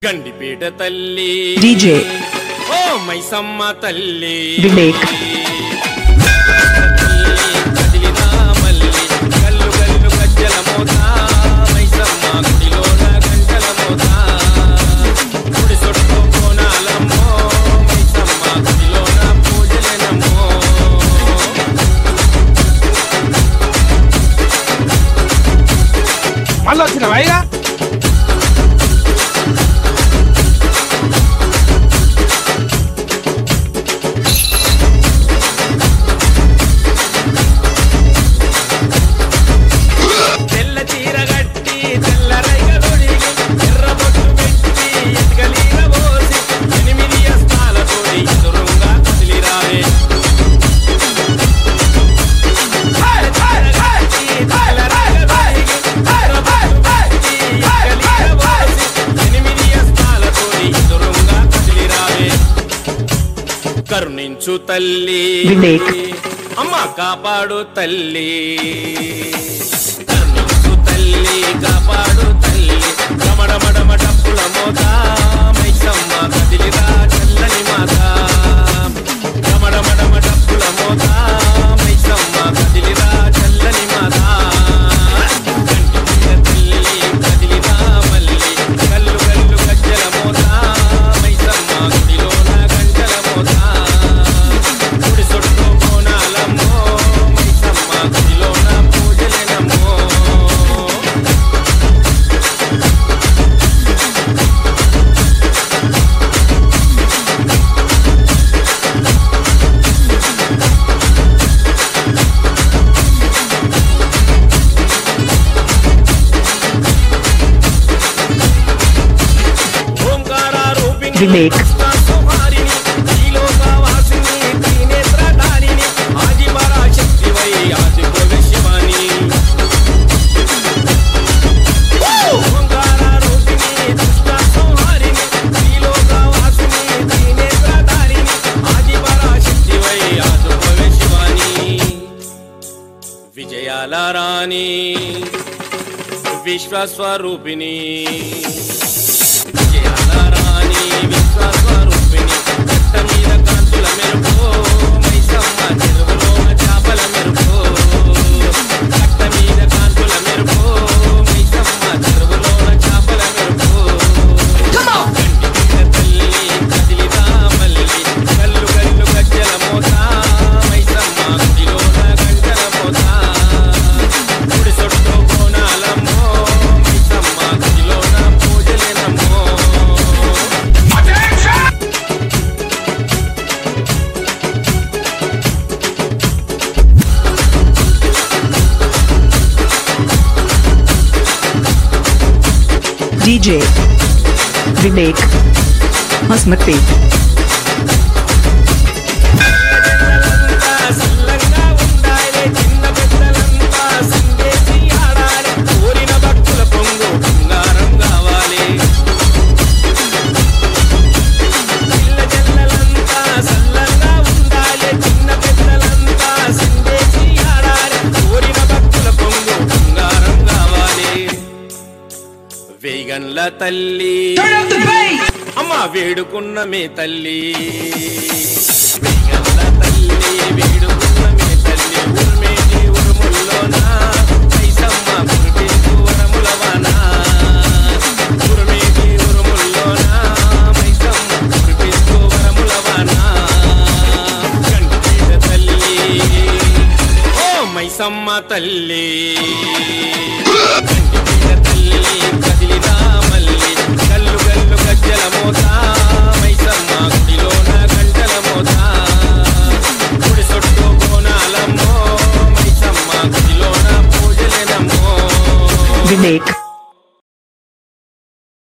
గండిపేట తల్లి DJ. ఓ మైసమ్మ తల్లి వివేక్. కదిలినా మల్లి కల్లు కల్లు గజ్జల మోత మైసమ్మ గుడిలోన గంటల మోత గుడి చుట్టూ కోనాలమ్మో మైసమ్మ గుడిలోన పూజలనమ్మో మళ్ళీ వచ్చిన వైగా తెల్ల చీర గట్టి తెల్ల రైగ తొడిగి ఎర్ర బొట్టు పెట్టి ఎత్కలీర పోసి ఎనిమిది అస్తాలతోటి ఎదురుంగా కదిలిరావే తెల్ల రైగ తొడిగి ఎర్ర బొట్టు పెట్టి ఎత్కలీర పోసి ఎనిమిది అస్తాలతోటి ఎదురుంగా కదిలిరావే కరుణించు తల్లి వివేక్. అమ్మ కాపాడు తల్లి కరుణించు తల్లి కాపాడు తల్లి రమడమడమ డప్పుల మోత మైసమ్మ కదిలిరా చల్లని మాత రమడమడమ డప్పుల మోత మైసమ్మ కదిలిరా చల్లని మాత కంటిపిల్ల తల్లి కదిలిరా మల్లి కల్లు కల్లు గజ్జల మోత మైసమ్మ గుడిలోన గంటల మోత గుడి చుట్టూ కోనాలమ్మో మైసమ్మ గుడిలోన పూజలనమ్మో ఓంకార రూపిణి వివేక్. సంహారిణి శ్రీలోకవాసిని త్రినేత్రధారిణి ఆది పరాశక్తివై ఆది ప్రవేశవాణి ఓంకార రూపిణి దుష్ట సంహారిణి శ్రీలోకవాసిని త్రినేత్రధారిణి ఆది పరాశక్తివై ఆది ప్రవేశవాణి విజయాల రాణి విశ్వస్వరూపిణి జయాలారాణి విశ్వాస్వరూపిణి కట్ట మీద కాంతుల మెరుపు మైసమ్మ చెరువులో చేపల మెరుపు కట్ట మీద కాంతుల మెరుపు మైసమ్మ చెరువులో చేపల మెరుపు కంటి మీద తల్లి కదిలిదా మల్లి కల్లు కల్లు గజ్జల మోత మైసమ్మ గుడిలోన గంటల మోత గుడి చుట్టూ కోనాలమ్మో మైసమ్మ గుడిలోన పూజలేనమ్మో DJ. వివేక్ హస్మత్పేట్ పెద్దలంతా సల్లంగా ఉండాలి చిన్న పెద్దలంతా సందేశి ఆడాలి కోరిన భక్తుల పొంగు బంగారం కావాలి పిల్ల జల్లలంతా సల్లంగా ఉండాలి చిన్న పెద్దలంతా సందేశి ఆడాలి కోరిన భక్తుల పొంగు బంగారం కావాలి వేగన్ల తల్లి అమ్మ వేడుకున్న మే తల్లి వేగన్ల తల్లి వేడుకున్న మే తల్లి ఉర్మేటి ఉరుముల్లోన ఐసమ్మ కురిపించు వరములవాన ఉర్మేటి ఉరుముల్లోన మైసమ్మ కురిపించు వరములవాన కంటిపీట తల్లి ఓ మైసమ్మ తల్లి కంటిపీట తల్లి కదిలినా మల్లి కల్లు కల్లు గజ్జల మోత మైసమ్మ గుడిలోన గంటల మోత గుడి చుట్టూ కోనాలమ్మో మైసమ్మ గుడిలోన పూజలేనమ్మో వివేక్